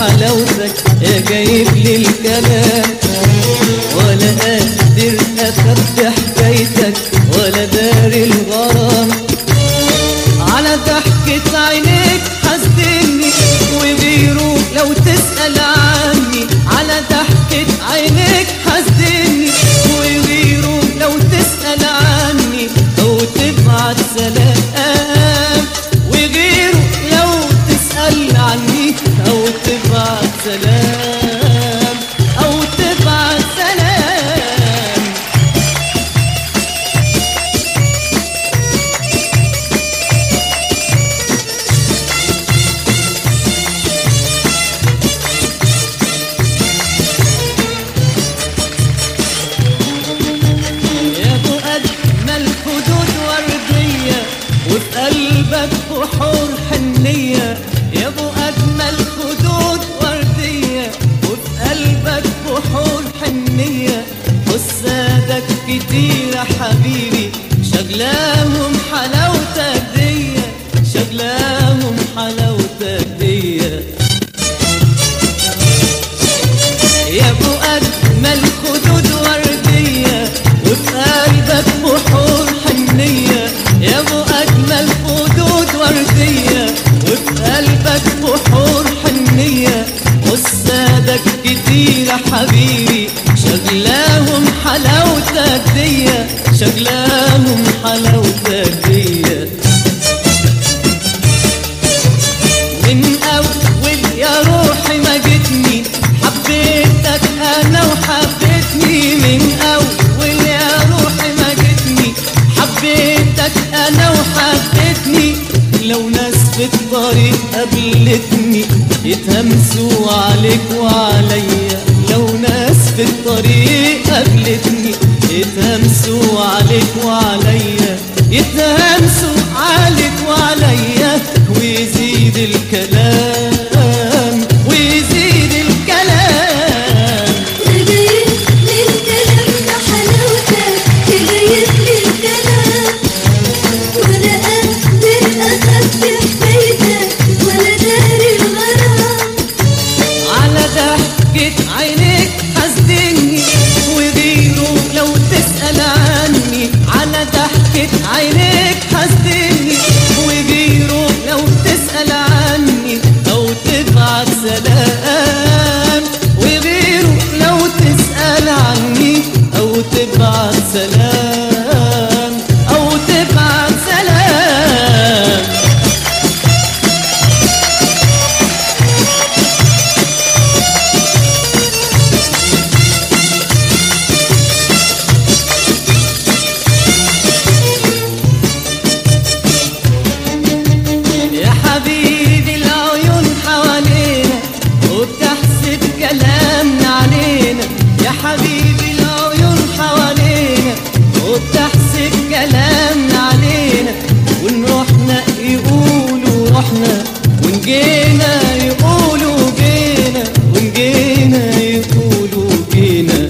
حلاوتك يا جايب لي الكلام ولا قادر اخبي حكايتك ولا داري الغرام على ضحكة عينيك حزني وبيروح لو تسأل عني على ضحكة عينيك حزني وبيروح لو تسأل عني أو تبعت سلام وغيره لو تسأل عني أو تبعت سلام أو تبعت سلام يا ابو اجمل خدود ورديه وفي قلبك بحور حنيه يا ابو اجمل خدود ورديه وفي قلبك بحور حنيه حسادك كتير يا حبيبي شغلاهم حلاوتك دي شغلاهم حلاوتك دي يا ابو اجمل خدود ورديه وفي قلبك بحور حنيه يا ابو اجمل خدود ورديه وفي قلبك بحور حنيه وسادك كتير يا حبيبي شغلاهم حلاوتك دي شغلاهم حلاوتك دي من اول يا روحي ما جيتني حبيتك انا وحبيتني من اول يا روحي ما جيتني حبيتك انا وحبيتني لو ناس في الطريق قابلتني يتهمسوا عليك وعليا لو ناس في الطريق قابلتني يتهمسوا عليك وعليا يتهمسوا عليك وعليا ويزيد الكلام ويزيد الكلام يا جايب لي الكلام ده حلاوتك يا جايب لي الكلام ولا قادر اخبي حكايتك ولا داري الغرام على ضحكة عينيك حزني وغيره لو تسأل عني على ضحكة عينيك حزني وغيره لو تسأل عني أو تبعت سلام وغيره لو تسأل عني أو تبعت سلام أو تبعت سلام يا حبيبي العيون حوالينا وبتحسب كلامنا علينا يا حبيبي العيون حوالينا وبتحسب كلامنا علينا وان رحنا يقولوا رحنا وان جينا يقولوا جينا وان جينا يقولوا جينا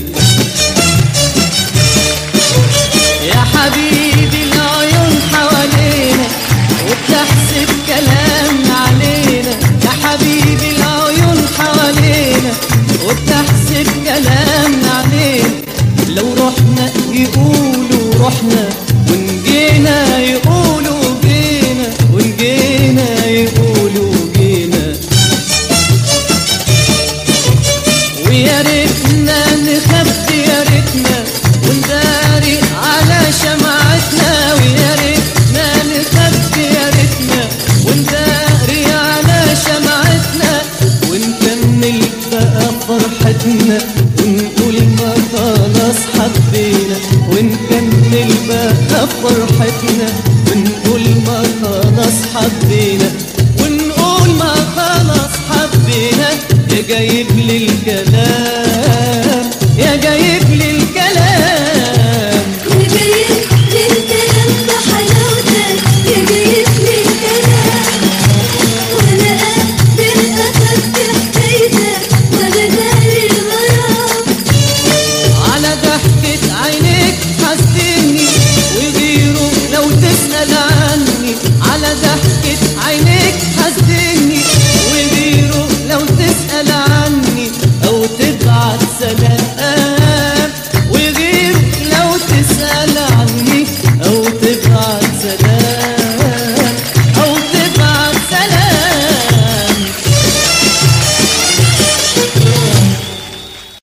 يا حبيبي العيون حوالينا وبتحسب كلامنا علينا يا حبيبي العيون حوالينا وبتحسب كلامنا علينا لو رحنا يقولوا رحنا وان جينا يقولوا جينا وان جينا يقولوا جينا ويا ريتنا نخبي يا ريتنا ونداري على شمعتنا ويا ريتنا نخبي يا ريتنا ونداري على شمعتنا ونكمل بقى فرحتنا ونقول ما خلاص حبينا ونكمل بقى فرحتنا ونقول ما خلاص حبينا ونقول ما خلاص حبينا يا جايب لي الكلام يا جايب لي الكلام يا جايب لي الكلام ده حلاوتك يا جايب لي الكلام ولا قادر اخبي حكايتك ولا داري الغرام على ضحكة عينيك حسدني وغيره لو تسأل عني على ضحكة